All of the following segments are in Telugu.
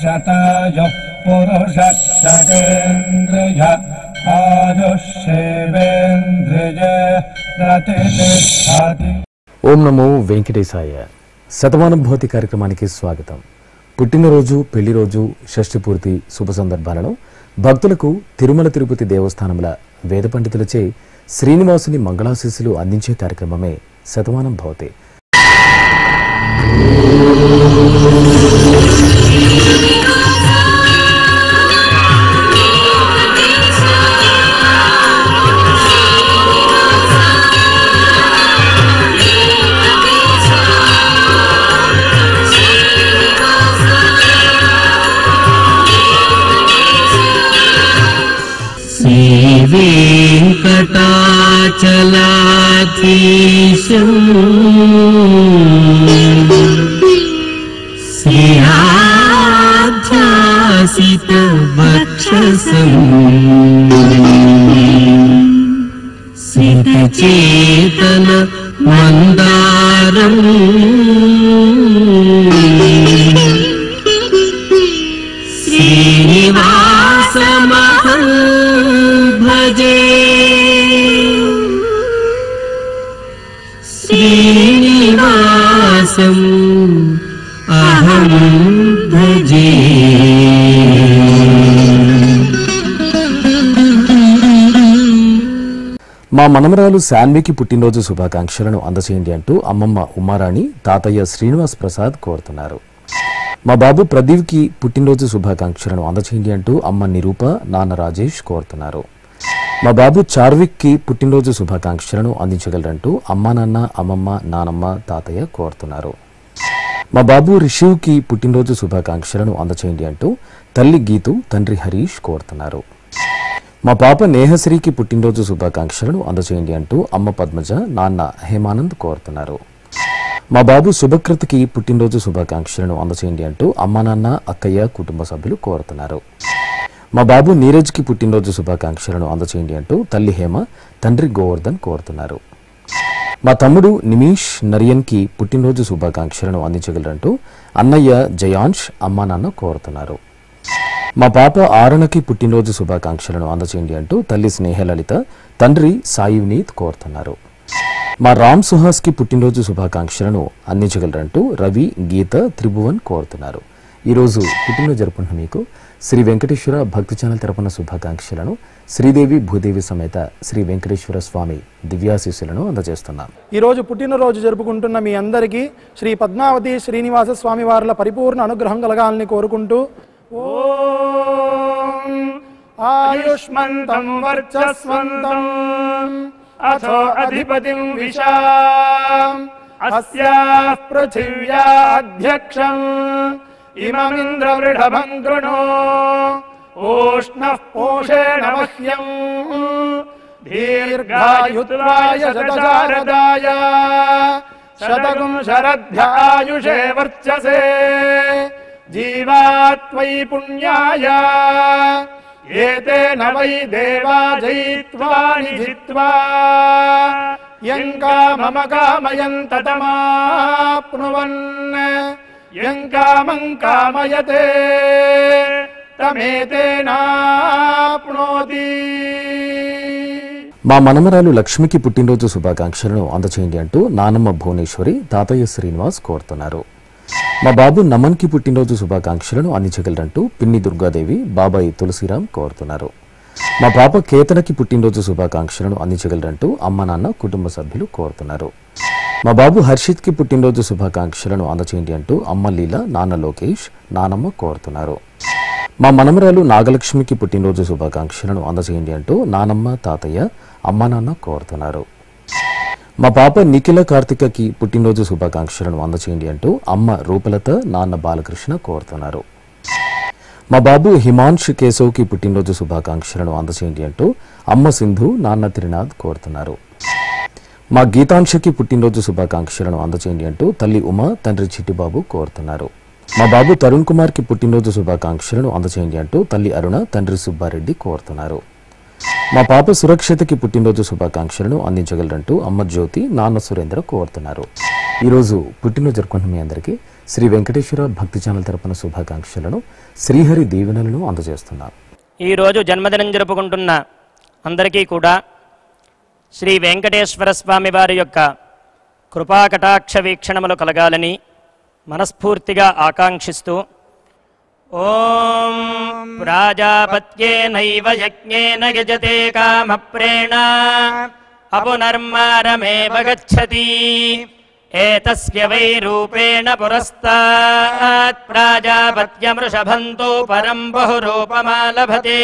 शतायुः पुरुषः शतेन्द्रिय आयुष्येवेन्द्रिय प्रतिष्ठति ఓం నమో వెంకటేశాయ శతమానం భౌతి కార్యక్రమానికి స్వాగతం పుట్టినరోజు పెళ్లి రోజు షష్ఠి పూర్తి శుభ సందర్భాలను భక్తులకు తిరుమల తిరుపతి దేవస్థానముల వేద పండితులచే శ్రీనివాసుని మంగళాశీస్సులు అందించే కార్యక్రమమే శతమానం భవతి श्रीवेङ्कटाचलाधीशम् श्रियाध्यासितवक्षसम् सितचेतन मन्दारम् श्रीनिवासमहं भजे श्रीनिवासम् अहं भजे మా మనమరాలు శాన్వికి పుట్టినరోజు శుభాకాంక్షలను అందచేయండి అంటూ అమ్మమ్మ ఉమారాణి తాతయ్య శ్రీనివాస్ ప్రసాద్ కోరుతున్నారు మా బాబు ప్రదీప్కి పుట్టినరోజు శుభాకాంక్షలను అందచేయండి అంటూ అమ్మ నిరూప నాన్న రాజేష్ కోరుతున్నారు మా బాబు చార్విక్కి పుట్టినరోజు శుభాకాంక్షలను అందించగలరంటూ అమ్మా నాన్న అమ్మమ్మ నానమ్మ తాతయ్య కోరుతున్నారు మా బాబు రిషివ్కి పుట్టినరోజు శుభాకాంక్షలను అందచేయండి అంటూ తల్లి గీతు తండ్రి హరీష్ కోరుతున్నారు మా పాప నేహశ్రీకి పుట్టినరోజు శుభాకాంక్షలను అందచేయండి అంటూ అమ్మ పద్మజ నాన్న హేమానంద్ కోరుతున్నారు మా బాబు శుభకృతికి పుట్టినరోజు శుభాకాంక్షలను అందచేయండి అంటూ అమ్మ నాన్న అక్కయ్య కుటుంబ సభ్యులు కోరుతున్నారు మా బాబు నీరజ్కి పుట్టినరోజు శుభాకాంక్షలను అందచేయండి అంటూ తల్లి హేమ తండ్రి గోవర్ధన్ కోరుతున్నారు మా తమ్ముడు నిమీష్ నరియన్కి పుట్టినరోజు శుభాకాంక్షలను అందించగలరంటూ అన్నయ్య జయాంష్ అమ్మా నాన్న కోరుతున్నారు మా పాప ఆరణకి పుట్టినరోజు శుభాకాంక్షలను అందచేయండి అంటూ తల్లి స్నేహలలిత తండ్రి సాయి వినీత్ కోరుతున్నారు మా రామ్ సుహాస్కి పుట్టినరోజు శుభాకాంక్షలను అందించగలరంటూ రవి గీత త్రిభువన్ కోరుతున్నారు ఈరోజు పుట్టినరోజు జరుపుకుంటున్న మీకు శ్రీ వెంకటేశ్వర భక్తి ఛానల్ తరపున శుభాకాంక్షలను శ్రీదేవి భూదేవి సమేత శ్రీ వెంకటేశ్వర స్వామి దివ్యాశీస్సులను అందజేస్తున్నాం ఈరోజు పుట్టినరోజు జరుపుకుంటున్న మీ అందరికీ శ్రీ పద్మావతి శ్రీనివాస స్వామి వార్ల పరిపూర్ణ అనుగ్రహం కలగాలని కోరుకుంటూ ఓం ఆయుష్మంతం వర్చస్వంతం అథో అధిపతిం విశా అస్యాః పృథివ్యా అధ్యక్షం ఇమమింద్రవృఢభం కృణో ఓష్ణః పోషేణ మహ్యం దీర్ఘాయుత్వాయ శతశారదాయ శతగుం శరధ్యాయుషే వర్చసే జీవాత్వై పుణ్యాయ ఏతేన వై దేవా జయిత్వాని జిత్వా యం కామమ కామయం తతమాప్నువన్ యం కామం కామయతే తమేతేనాప్నోతి మా మనమరాలు లక్ష్మికి పుట్టినరోజు శుభాకాంక్షలను అందచేయండి అంటూ నానమ్మ భువనేశ్వరి తాతయ్య శ్రీనివాస్ కోరుతున్నారు మా బాబు నమన్కి పుట్టినరోజు శుభాకాంక్షలను అందించగలరంటూ పిన్ని దుర్గాదేవి బాబాయి తులసిరాం కోరుతున్నారు మా పాప కేతనకి పుట్టినరోజు శుభాకాంక్షలను అందించగలరంటూ అమ్మ నాన్న కుటుంబ సభ్యులు కోరుతున్నారు మా బాబు హర్షిత్కి పుట్టినరోజు శుభాకాంక్షలను అందచేయండి అంటూ అమ్మ లీల నాన్న లోకేష్ నానమ్మ కోరుతున్నారు మా మనమరాలు నాగలక్ష్మికి పుట్టినరోజు శుభాకాంక్షలను అందజేయండి అంటూ నానమ్మ తాతయ్య అమ్మా నాన్న కోరుతున్నారు మా పాప నిఖిల కార్తికకి పుట్టినరోజు శుభాకాంక్షలను అందచేయండి అంటూ అమ్మ రూపలత నాన్న బాలకృష్ణ కోరుతున్నారు మా బాబు హిమాంశ్ కేశవ్కి పుట్టినరోజు శుభాకాంక్షలను అందచేయండి అంటూ అమ్మ సింధు నాన్న త్రినాథ్ కోరుతున్నారు మా గీతాంశకి పుట్టినరోజు శుభాకాంక్షలను అందచేయండి అంటూ తల్లి ఉమ తండ్రి చిట్టిబాబు కోరుతున్నారు మా బాబు తరుణ్ కుమార్కి పుట్టినరోజు శుభాకాంక్షలను అందచేయండి అంటూ తల్లి అరుణ తండ్రి సుబ్బారెడ్డి కోరుతున్నారు మా పాప సురక్షితకి పుట్టినరోజు శుభాకాంక్షలను అందించగలరంటూ అమ్మ జ్యోతి నాన్న సురేంద్ర కోరుతున్నారు ఈరోజు పుట్టినరోజు జరుపుకుంటున్న మీ అందరికీ శ్రీ వెంకటేశ్వర భక్తి ఛానల్ తరపున శుభాకాంక్షలను శ్రీహరి దీవెనలను అందజేస్తున్నారు ఈరోజు జన్మదినం జరుపుకుంటున్న అందరికీ కూడా శ్రీ వెంకటేశ్వర స్వామి వారి యొక్క కృపాకటాక్ష వీక్షణములు కలగాలని మనస్ఫూర్తిగా ఆకాంక్షిస్తూ ఓం ప్రాజాపత్యేనైవ యజ్ఞేన యజతే కామప్రేణ అపునర్మారమేవ గచ్చతి ఏతస్య వై రూపేణ పురస్తాత్ ప్రాజాపత్యమృషభంతో పరం బహురూపమాలభతే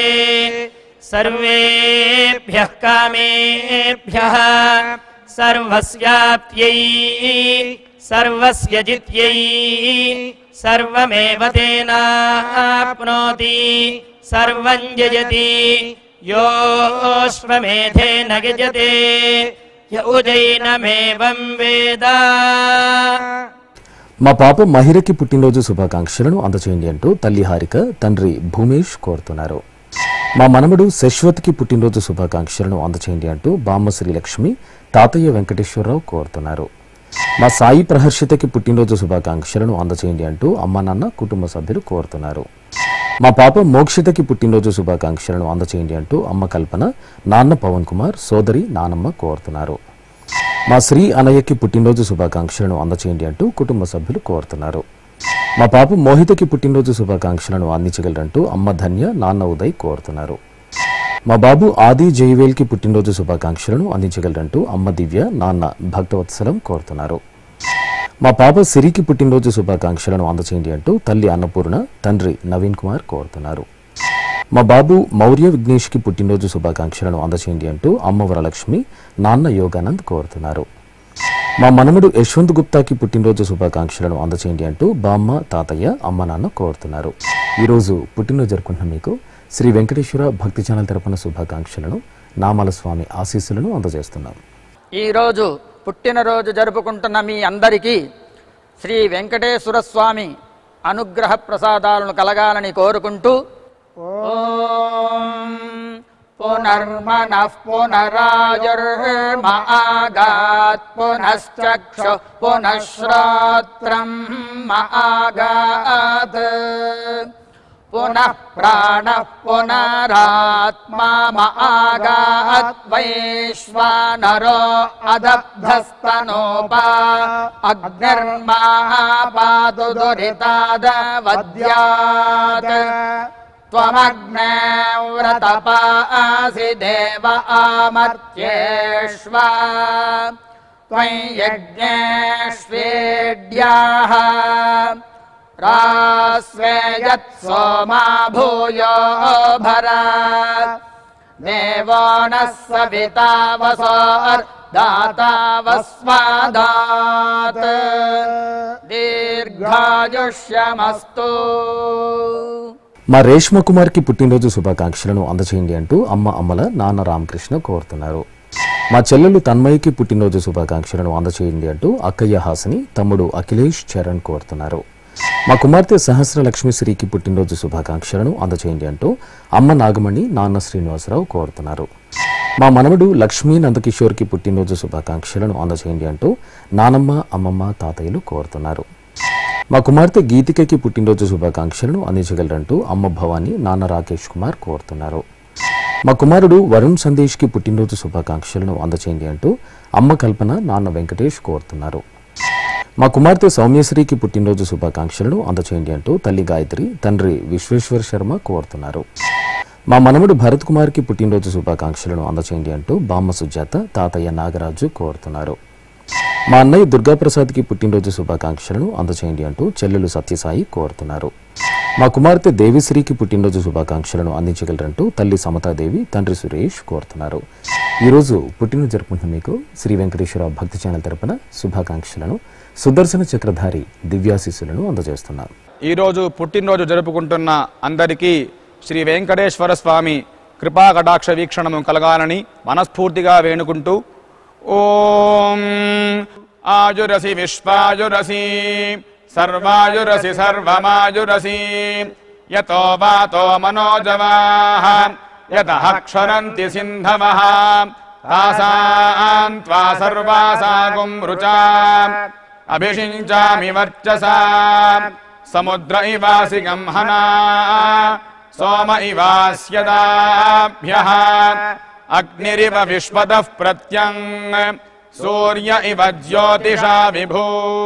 సర్వేభ్యః కామేభ్యः సర్వస్యాప్త్యై సర్వస్య జిత్యై సర్వమేవ తేనాప్నోతి సర్వం జయతి యోష్వమేధేన గజతే య ఉజైనమేవం వేద మా పాప మహిరకి పుట్టినరోజు శుభాకాంక్షలను అందచేయండి అంటూ తల్లి హారిక తండ్రి భూమేష్ కోరుతున్నారు మా మనవడు శశ్వత్కి పుట్టినరోజు శుభాకాంక్షలను అందచేయండి అంటూ బామ్మ శ్రీలక్ష్మి తాతయ్య వెంకటేశ్వరరావు కోరుతున్నారు మా సాయి ప్రహర్షితకి పుట్టినరోజు శుభాకాంక్షలను అందచేయండి అంటూ అమ్మ నాన్న కుటుంబ సభ్యులు కోరుతున్నారు మా పాప మోక్షితకి పుట్టినరోజు శుభాకాంక్షలను అందచేయండి అంటూ అమ్మ కల్పన నాన్న పవన్ కుమార్ సోదరి నానమ్మ కోరుతున్నారు మా శ్రీ అనయ్యకి పుట్టినరోజు శుభాకాంక్షలను అందచేయండి అంటూ కుటుంబ సభ్యులు కోరుతున్నారు మా పాప మోహితకి పుట్టినరోజు శుభాకాంక్షలను అందించగలరంటూ అమ్మ ధన్య నాన్న ఉదయ్ కోరుతున్నారు మా బాబు ఆది జయవేల్కి పుట్టినరోజు శుభాకాంక్షలను అందించగలరంటూ అమ్మ దివ్య నాన్న భక్తవత్సలం కోరుతున్నారు మా పాప సిరికి పుట్టినరోజు శుభాకాంక్షలను అందచేయండి అంటూ తల్లి అన్నపూర్ణ తండ్రి నవీన్ కుమార్ కోరుతున్నారు మా బాబు మౌర్య విఘ్నేష్కి పుట్టినరోజు శుభాకాంక్షలను అందచేయండి అంటూ అమ్మ వరలక్ష్మి నాన్న యోగానంద్ కోరుతున్నారు మా మనముడు యశ్వంత్ గుప్తాకి పుట్టినరోజు శుభాకాంక్షలను అందచేయండి అంటూ బామ్మ తాతయ్య అమ్మ నాన్న కోరుతున్నారు ఈరోజు పుట్టినరోజు జరుపుకుంటున్న మీకు శ్రీ వెంకటేశ్వర భక్తి ఛానల్ తరపున శుభాకాంక్షలను నామాల స్వామి ఆశీస్సులను అందజేస్తున్నాం ఈరోజు పుట్టినరోజు జరుపుకుంటున్న మీ అందరికీ శ్రీ వెంకటేశ్వర స్వామి అనుగ్రహ ప్రసాదాలను కలగాలని కోరుకుంటూ ఓం పునర్మనః పునరాయుర్మ ఆగాత్ పునశ్చక్షు పునఃశ్రోత్రం ఆగాత్ పునః ప్రాణः పునరాత్మా ఆగాత్ వైశ్వానరో అదబ్ధస్తనోపా అగ్నిర్మాపాతు దురితాదవద్యాత్ त्वमग्ने व्रतपासि देव आमर्त्येष्व त्वं यज्ञेष्वेड्याः रास्वे यत् सोमा भूयो भरा देवो नः सविता वसोर्दाता वस्वादात् दीर्घायुष्यमस्तु మా రేష్మ కుమార్కి పుట్టినరోజు శుభాకాంక్షలను అందచేయండి అంటూ అమ్మ అమ్మల నాన్న రామకృష్ణ కోరుతున్నారు మా చెల్లెలు తన్మయ్యకి పుట్టినరోజు శుభాకాంక్షలను అందచేయండి అంటూ అక్కయ్య హాసిని తమ్ముడు అఖిలేష్ చరణ్ కోరుతున్నారు మా కుమార్తె సహస్ర లక్ష్మి శ్రీకి పుట్టినరోజు శుభాకాంక్షలను అందచేయండి అంటూ అమ్మ నాగమణి నాన్న శ్రీనివాసరావు కోరుతున్నారు మా మనవడు లక్ష్మీ నందకిషోర్కి పుట్టినరోజు శుభాకాంక్షలను అందచేయండి అంటూ నానమ్మ అమ్మమ్మ తాతయ్యలు కోరుతున్నారు మా కుమార్తె గీతికకి పుట్టినరోజు శుభాకాంక్షలను అందించగలరంటూ అమ్మ భవాని నాన్న రాకేష్ కుమార్ కోరుతున్నారు మా కుమారుడు వరుణ్ సందేశ్కి పుట్టినరోజు శుభాకాంక్షలను అందచేయండి అంటూ అమ్మ కల్పన నాన్న వెంకటేష్ కోరుతున్నారు మా కుమార్తె సౌమ్యశ్రీకి పుట్టినరోజు శుభాకాంక్షలను అందచేయండి అంటూ తల్లి గాయత్రి తండ్రి విశ్వేశ్వర్ శర్మ కోరుతున్నారు మా మనవడు భరత్ కుమార్కి పుట్టినరోజు శుభాకాంక్షలను అందచేయండి అంటూ బామ్మ సుజాత తాతయ్య నాగరాజు కోరుతున్నారు మా అన్నయ్య దుర్గాప్రసాద్కి పుట్టినరోజు శుభాకాంక్షలను అందచేయండి అంటూ చెల్లెలు సత్యసాయి కోరుతున్నారు మా కుమార్తె దేవిశ్రీకి పుట్టినరోజు శుభాకాంక్షలను అందించగలరంటూ తల్లి సమతాదేవి తండ్రి సురేష్ కోరుతున్నారు ఈరోజు పుట్టినరోజు జరుపుకుంటున్న మీకు శ్రీ వెంకటేశ్వర భక్తి ఛానల్ తరపున శుభాకాంక్షలను సుదర్శన చక్రధారి దివ్యాశీస్సులను అందజేస్తున్నారు ఈరోజు పుట్టినరోజు జరుపుకుంటున్న అందరికీ శ్రీ వెంకటేశ్వర స్వామి కృపా కటాక్ష వీక్షణము కలగాలని మనస్ఫూర్తిగా వేణుకుంటూ ఓం ఆయురసి విశ్వాయురసి సర్వాయురసి సర్వమాయురసి యతో వాతో మనోజవాః యతః క్షరంతి సింధవః తాసాం త్వా సర్వాసాగుం రుచా అభిషించామి వర్చసా సముద్ర ఇవాసి గంహనా సోమ ఇవాస్యదాభ్య అగ్నిరివ విశ్వదః ప్రత్యంగ్ సూర్య ఇవ జ్యోతిషా విభూ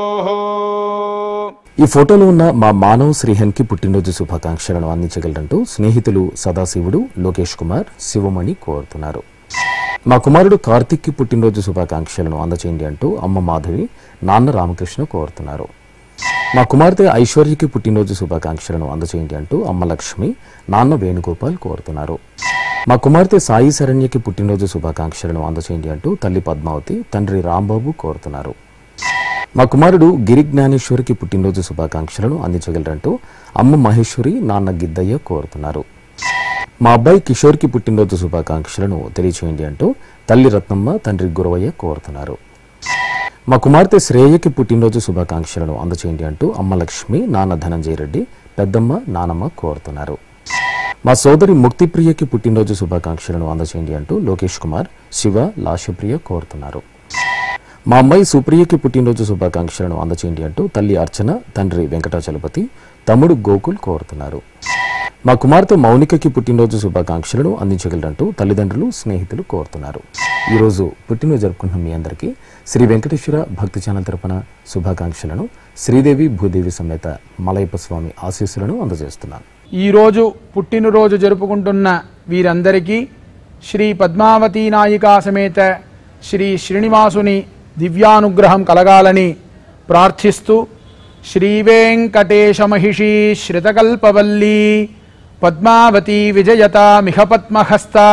ఈ ఫోటోలో ఉన్న మా మానవ్ శ్రీహన్కి పుట్టినరోజు శుభాకాంక్షలను అందించగలరంటూ స్నేహితులు సదాశివుడు లోకేష్ కుమార్ శివమణి కోరుతున్నారు మా కుమారుడు కార్తిక్కి పుట్టినరోజు శుభాకాంక్షలను అందచేయండి అంటూ అమ్మ మాధవి నాన్న రామకృష్ణ కోరుతున్నారు మా కుమార్తె ఐశ్వర్యకి పుట్టినరోజు శుభాకాంక్షలను అందచేయండి అంటూ అమ్మ లక్ష్మి నాన్న వేణుగోపాల్ కోరుతున్నారు మా కుమార్తె సాయి శరణ్యకి పుట్టినరోజు శుభాకాంక్షలను అందచేయండి అంటూ తల్లి పద్మావతి తండ్రి రాంబాబు కోరుతున్నారు మా కుమారుడు గిరి జ్ఞానేశ్వరికి పుట్టినరోజు శుభాకాంక్షలను అందించగలరంటూ అమ్మ మహేశ్వరి నాన్న గిద్దయ్య కోరుతున్నారు మా అబ్బాయి కిషోర్కి పుట్టినరోజు శుభాకాంక్షలను తెలియచేయండి అంటూ తల్లి రత్నమ్మ తండ్రి గురవయ్య కోరుతున్నారు మా కుమార్తె శ్రేయకి పుట్టినరోజు శుభాకాంక్షలను అందచేయండి అంటూ అమ్మ లక్ష్మి నాన్న ధనంజయ రెడ్డి పెద్దమ్మ నానమ్మ కోరుతున్నారు మా సోదరి ముక్తిప్రియకి పుట్టినరోజు శుభాకాంక్షలను అందచేయండి అంటూ లోకేష్ కుమార్ శివ లాషప్రియ కోరుతున్నారు మా అమ్మాయి సుప్రియకి పుట్టినరోజు శుభాకాంక్షలను అందచేయండి అంటూ తల్లి అర్చన తండ్రి వెంకటాచలపతి తమ్ముడు గోకుల్ కోరుతున్నారు మా కుమార్తె మౌనికకి పుట్టినరోజు శుభాకాంక్షలను అందించగలరంటూ తల్లిదండ్రులు స్నేహితులు కోరుతున్నారు ఈరోజు పుట్టినరోజు జరుపుకుంటున్న మీ అందరికీ శ్రీ వెంకటేశ్వర భక్తి ఛానల్ తరపున శుభాకాంక్షలను శ్రీదేవి భూదేవి సమేత మలయప్ప స్వామి ఆశీస్సులను అందజేస్తున్నాను ఈరోజు పుట్టినరోజు జరుపుకుంటున్న వీరందరికీ శ్రీ పద్మావతీ నాయికా సమేత శ్రీ శ్రీనివాసుని దివ్యానుగ్రహం కలగాలని ప్రార్థిస్తూ శ్రీవేంకటేశమహిషీ శ్రితకల్పవల్లీ పద్మావతీ విజయతామిహ పద్మహస్తా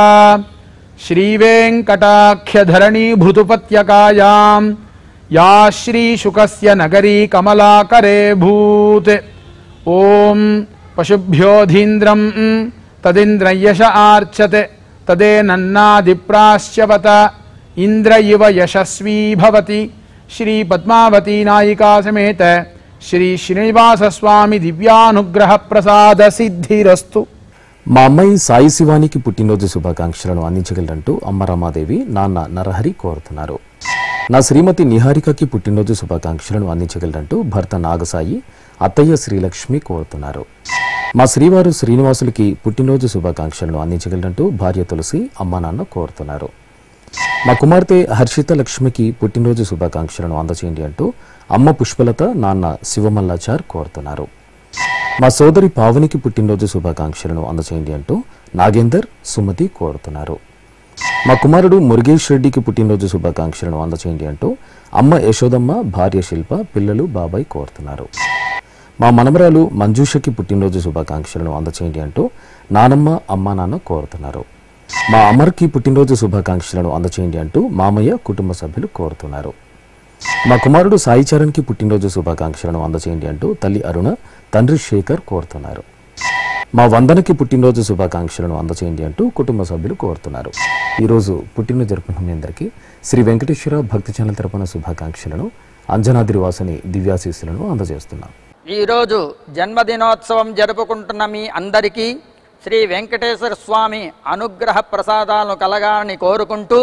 శ్రీవేంకటాఖ్యధరణీభృతుపత్యకాయాం యా శ్రీశుకస్య నగరీ కమలాకరే భూత్ ఓం పశుభ్యోధీంద్రం తదింద్రయశ ఆర్చతే తదేనన్నాదిప్రాశ్యవత ఇంద్ర ఇవ యశస్వీ భవతి శ్రీ పద్మావతీ నాయికా సమేత శ్రీ శ్రీనివాసస్వామి దివ్యానుగ్రహ ప్రసాద సిద్ధిరస్తు మా అమ్మాయి సాయి శివానికి పుట్టినరోజు శుభాకాంక్షలను అందించగలరంటూ అమ్మ రమాదేవి నాన్న నరహరి కోరుతున్నారు నా శ్రీమతి నిహారికకి పుట్టినరోజు శుభాకాంక్షలను అందించగలరంటూ భర్త నాగసాయి అత్తయ్య శ్రీలక్ష్మి కోరుతున్నారు మా శ్రీవారు శ్రీనివాసులకి పుట్టినరోజు శుభాకాంక్షలను అందించగలరంటూ భార్య తులసి అమ్మ నాన్న కోరుతున్నారు మా కుమార్తె హర్షిత లక్ష్మికి పుట్టినరోజు శుభాకాంక్షలను అందచేయండి అంటూ అమ్మ పుష్పలత నాన్న శివమల్లాచార్ కోరుతున్నారు మా సోదరి పావనికి పుట్టినరోజు శుభాకాంక్షలను అందచేయండి అంటూ నాగేందర్ సుమతి కోరుతున్నారు మా కుమారుడు మురుగేష్ రెడ్డికి పుట్టినరోజు శుభాకాంక్షలను అందచేయండి అంటూ అమ్మ యశోదమ్మ భార్య శిల్ప పిల్లలు బాబాయ్ కోరుతున్నారు మా మనమరాలు మంజూషకి పుట్టినరోజు శుభాకాంక్షలను అందచేయండి అంటూ నానమ్మ అమ్మ నాన్న కోరుతున్నారు మా అమర్కి పుట్టినరోజు శుభాకాంక్షలను అందచేయండి అంటూ మామయ్య కుటుంబ సభ్యులు కోరుతున్నారు మా కుమారుడు సాయి చరణ్కి పుట్టినరోజు శుభాకాంక్షలను అందచేయండి అంటూ తల్లి అరుణ తండ్రి శేఖర్ కోరుతున్నారు మా వందనకి పుట్టినరోజు శుభాకాంక్షలను అందచేయండి అంటూ కుటుంబ సభ్యులు కోరుతున్నారు ఈరోజు పుట్టినరోజు జరుపుకున్న మీ అందరికీ శ్రీ వెంకటేశ్వర భక్తి ఛానల్ తరపున శుభాకాంక్షలను అంజనాద్రి వాసని దివ్యాశీస్సులను అందజేస్తున్నాం ఈరోజు జన్మదినోత్సవం జరుపుకుంటున్న మీ అందరికీ శ్రీ వెంకటేశ్వర స్వామి అనుగ్రహ ప్రసాదాలను కలగాలని కోరుకుంటూ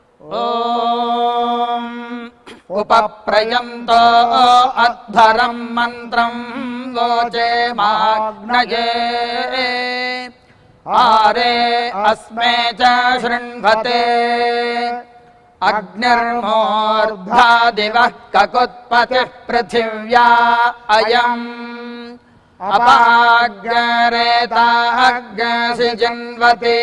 ఓం ఉపప్రయంతో అధ్వరం మంత్రం లోచే మాగ్నయే ఆరే అస్మే చ శృణ్వతే అగ్నిర్మోర్ధాదివः కకుత్పతిः పృథివ్యా అయం అపాగ్రేతాగ్సి జన్వతే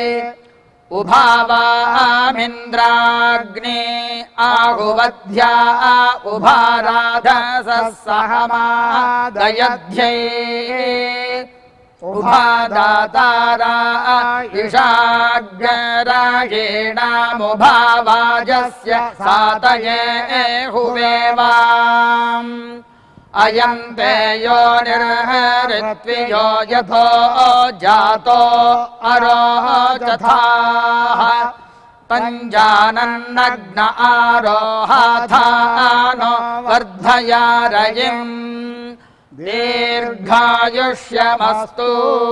ఉభావామింద్రాగ్నే ఆహువధ్యా ఉభారాధసः సహమాదయధ్యై ఉభాదాతారా ఇషాగ్రాయేణాముభావాజస్య సాతయే హువేవాम् అయం తే యోనిర్హరిత్వియో యథో జాతో అరోచథాః పంజానన్నగ్న ఆరోహాథానో వర్ధయారయిం దీర్ఘాయుష్యమస్తు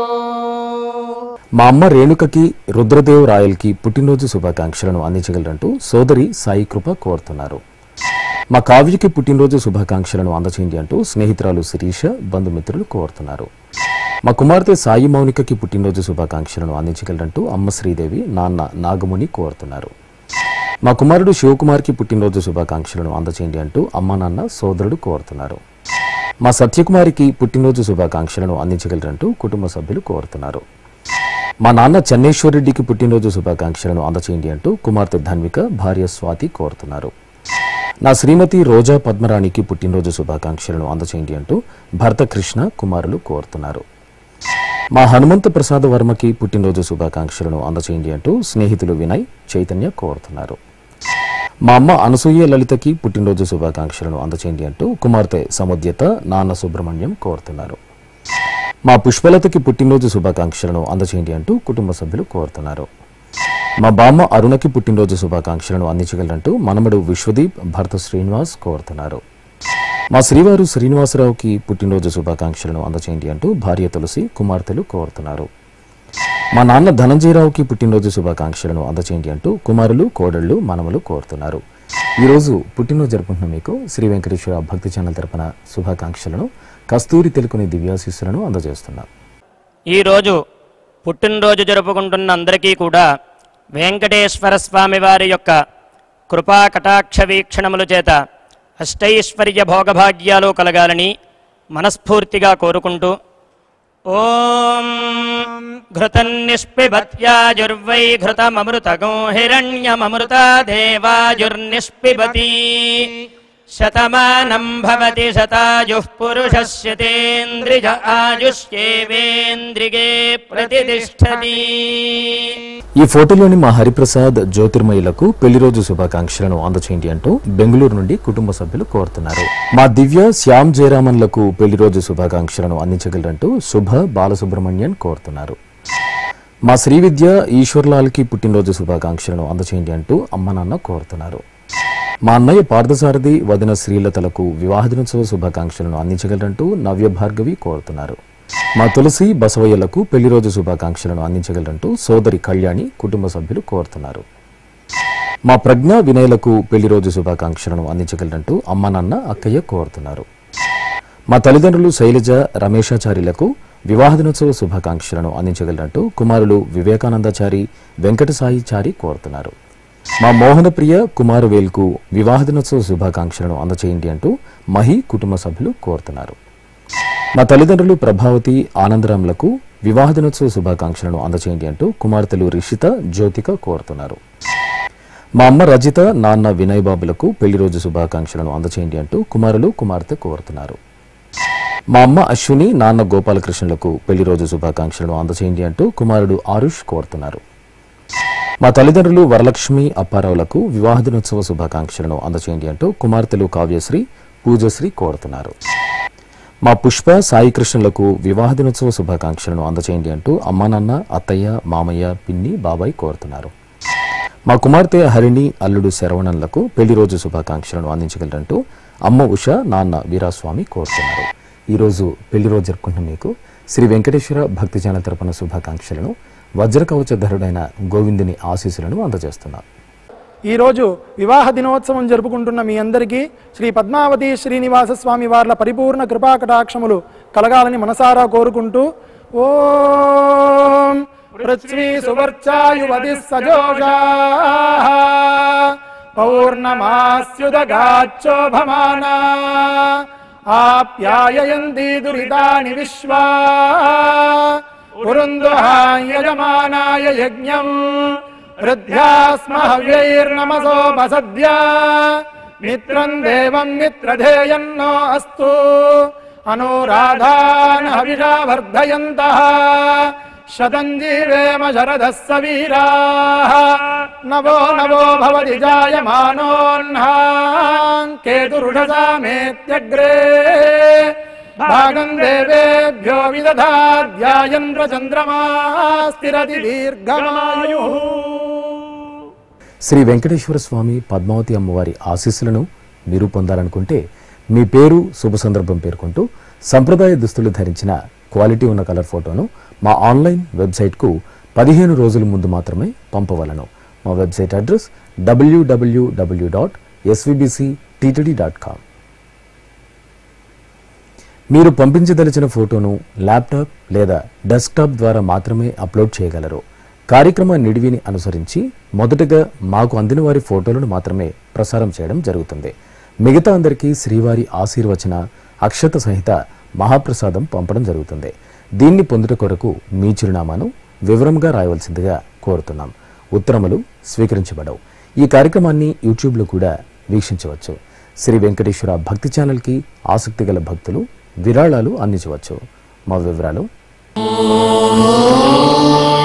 మా అమ్మ రేణుకకి రుద్రదేవ్ రాయల్కి పుట్టినరోజు శుభాకాంక్షలను అందించగలరంటూ సోదరి సాయి కృప కోరుతున్నారు మా కావ్యకి పుట్టినరోజు శుభాకాంక్షలను అందచేయండి అంటూ స్నేహితురాలు శిరీష బంధుమిత్రులు కోరుతున్నారు మా కుమార్తె సాయి మౌనికకి పుట్టినరోజు శుభాకాంక్షలను అందించగలరంటూ అమ్మ శ్రీదేవి నాన్న నాగముని కోరుతున్నారు మా కుమారుడు శివకుమార్కి పుట్టినరోజు శుభాకాంక్షలను అందచేయండి అంటూ అమ్మ నాన్న సోదరుడు కోరుతున్నారు మా సత్యకుమారికి పుట్టినరోజు శుభాకాంక్షలను అందించగలరంటూ కుటుంబ సభ్యులు కోరుతున్నారు మా నాన్న చెన్నేశ్వరరెడ్డికి పుట్టినరోజు శుభాకాంక్షలను అందచేయండి అంటూ కుమార్తె ధన్విక భార్య స్వాతి కోరుతున్నారు నా శ్రీమతి రోజా పద్మరాణికి పుట్టినరోజు శుభాకాంక్షలను అందచేయండి అంటూ భర్త కృష్ణ కుమారులు కోరుతున్నారు మా హనుమంత ప్రసాద్ వర్మకి పుట్టినరోజు శుభాకాంక్షలను అందచేయండి అంటూ స్నేహితులు వినయ్ చైతన్య కోరుతున్నారు మా అమ్మ అనసూయ లలితకి పుట్టినరోజు శుభాకాంక్షలను అందచేయండి అంటూ కుమార్తె సముద్యత నాన్న సుబ్రహ్మణ్యం కోరుతున్నారు మా పుష్పలతకి పుట్టినరోజు శుభాకాంక్షలను అందచేయండి అంటూ కుటుంబ సభ్యులు కోరుతున్నారు మా బామ్మ అరుణకి పుట్టినరోజు శుభాకాంక్షలను అందించగలరంటూ మనమడు విశ్వదీప్ భర్త శ్రీనివాస్ కోరుతున్నారు మా శ్రీవారు శ్రీనివాసరావుకి పుట్టినరోజు శుభాకాంక్షలను అందచేయండి అంటూ భార్య తులసి కుమార్తెలు కోరుతున్నారు మా నాన్న ధనంజయరావుకి పుట్టినరోజు శుభాకాంక్షలను అందచేయండి అంటూ కుమారులు కోడళ్ళు మనవలు కోరుతున్నారు ఈరోజు పుట్టినరోజు జరుపుకుంటున్న మీకు శ్రీ వెంకటేశ్వర భక్తి ఛానల్ తరపున శుభాకాంక్షలను కస్తూరి తెలుకుని దివ్యాశీస్సులను అందజేస్తున్నాం ఈరోజు పుట్టినరోజు జరుపుకుంటున్న అందరికీ కూడా వెంకటేశ్వర స్వామి వారి యొక్క కృపా కటాక్ష వీక్షణముల చేత అష్టైశ్వర్య భోగభాగ్యాలు కలగాలని మనస్ఫూర్తిగా కోరుకుంటూ ఓం ఘృతన్నిష్పిబత్యాజుర్వై ఘృతమమృతగో హిరణ్యమమృత దేవాజుర్నిష్పిబతి శతమానం భవతి శతాయుః పురుషస్య తేంద్రియ ఆయుష్యేవేంద్రిగే ప్రతిష్టతి ఈ ఫోటోలోని మా హరిప్రసాద్ జ్యోతిర్మయులకు పెళ్లి రోజు శుభాకాంక్షలను అందచేయండి అంటూ బెంగళూరు నుండి కుటుంబ సభ్యులు కోరుతున్నారు మా దివ్య శ్యామ్ జయరామన్లకు పెళ్లి రోజు శుభాకాంక్షలను అందించగలరంటూ శుభ బాలసుబ్రహ్మణ్యన్ కోరుతున్నారు మా శ్రీవిద్య ఈశ్వర్లాల్కి పుట్టినరోజు శుభాకాంక్షలను అందచేయండి అంటూ అమ్మ నాన్న కోరుతున్నారు మా అన్నయ్య పార్థసారథి వదిన శ్రీలతలకు వివాహ దినోత్సవ శుభాకాంక్షలను అందించగలరంటూ నవ్య భార్గవి కోరుతున్నారు మా తులసి బసవయ్యలకు పెళ్లి రోజు శుభాకాంక్షలను అందించగలరంటూ సోదరి కళ్యాణి కుటుంబ సభ్యులు కోరుతున్నారు మా ప్రజ్ఞ వినయలకు పెళ్లి రోజు శుభాకాంక్షలను అందించగలరంటూ అమ్మ నాన్న అక్కయ్య కోరుతున్నారు మా తల్లిదండ్రులు శైలజ రమేశాచార్యులకు వివాహ దినోత్సవ శుభాకాంక్షలను అందించగలరంటూ కుమారులు వివేకానందాచారి వెంకటసాయిచారి కోరుతున్నారు మా మోహనప్రియ కుమారవేల్కు వివాహ దినోత్సవ శుభాకాంక్షలను అందచేయండి అంటూ మహి కుటుంబ సభ్యులు కోరుతున్నారు మా తల్లిదండ్రులు ప్రభావతి ఆనందరాంలకు వివాహ దినోత్సవ శుభాకాంక్షలను అందచేయండి అంటూ కుమార్తెలు రిషిత జ్యోతిక కోరుతున్నారు మా అమ్మ రజిత నాన్న వినయ్ బాబులకు పెళ్లి రోజు శుభాకాంక్షలను అందచేయండి అంటూ కుమారులు కుమార్తె కోరుతున్నారు మా అమ్మ అశ్విని నాన్న గోపాలకృష్ణులకు పెళ్లి రోజు శుభాకాంక్షలను అందచేయండి అంటూ కుమారుడు ఆరుష్ కోరుతున్నారు మా తల్లిదండ్రులు వరలక్ష్మి అప్పారావులకు వివాహ దినోత్సవ శుభాకాంక్షలను అందచేయండి అంటూ కుమార్తెలు కావ్యశ్రీ పూజశ్రీ కోరుతున్నారు మా పుష్ప సాయి కృష్ణులకు వివాహ దినోత్సవ శుభాకాంక్షలను అందచేయండి అంటూ అమ్మా నాన్న అత్తయ్య మామయ్య పిన్ని బాబాయ్ కోరుతున్నారు మా కుమార్తె హరిణి అల్లుడు శరవణన్లకు పెళ్లి రోజు శుభాకాంక్షలను అందించగలరంటూ అమ్మ ఉష నాన్న వీరాస్వామి కోరుతున్నారు ఈరోజు పెళ్లి రోజు జరుపుకుంటున్న మీకు శ్రీ వెంకటేశ్వర భక్తి జన తరపున శుభాకాంక్షలను వజ్రకవచధరుడైన గోవిందుని ఆశీస్సులను అందజేస్తున్నాం ఈరోజు వివాహ దినోత్సవం జరుపుకుంటున్న మీ అందరికీ శ్రీ పద్మావతి శ్రీనివాస స్వామి వార్ల పరిపూర్ణ కృపా కటాక్షములు కలగాలని మనసారా కోరుకుంటూ ఓం పృథ్వీ సువర్చాయువతి సజోషా పౌర్ణమాస్యుదగాచ్చోభమానా ఆప్యాయయంతి దురితాని విశ్వా పురుందుహాయజమానాయ యజ్ఞం వృద్ధ్యాస్మ హవ్యైర్నమసోపసద్య మిత్రం దేవం మిత్రధేయన్నో అస్తు అనురాధాన్ హవిషా వర్ధయంతః శతం జీవేమ శరదः సవీరాः నవో నవో భవతి జాయమానోన్హాం కేతురుషసామేత్యగ్రే భాగం దేవేభ్యో విదధాధ్యాయన్ చంద్రమా స్థిరతి దీర్ఘమాయు శ్రీ వెంకటేశ్వర స్వామి పద్మావతి అమ్మవారి ఆశీస్సులను మీరు పొందాలనుకుంటే మీ పేరు శుభ సందర్భం పేర్కొంటూ సంప్రదాయ దుస్తులు ధరించిన క్వాలిటీ ఉన్న కలర్ ఫోటోను మా ఆన్లైన్ వెబ్సైట్కు పదిహేను రోజుల ముందు మాత్రమే పంపవలను మా website address WWW dot SVBC TTD dot com మీరు పంపించదలిచిన ఫోటోను ల్యాప్టాప్ లేదా డెస్క్టాప్ ద్వారా మాత్రమే అప్లోడ్ చేయగలరు కార్యక్రమ నిడివిని అనుసరించి మొదటగా మాకు అందిన వారి ఫోటోలను మాత్రమే ప్రసారం చేయడం జరుగుతుంది మిగతా అందరికీ శ్రీవారి ఆశీర్వచన అక్షత సహిత మహాప్రసాదం పంపడం జరుగుతుంది దీన్ని పొందుట కొరకు మీ చిరునామాను వివరంగా రాయవలసిందిగా కోరుతున్నాం ఉత్తరములు స్వీకరించబడవు ఈ కార్యక్రమాన్ని యూట్యూబ్లో కూడా వీక్షించవచ్చు శ్రీ వెంకటేశ్వర భక్తి ఛానల్కి ఆసక్తి గల భక్తులు విరాళాలు అందించవచ్చు మా వివరాలు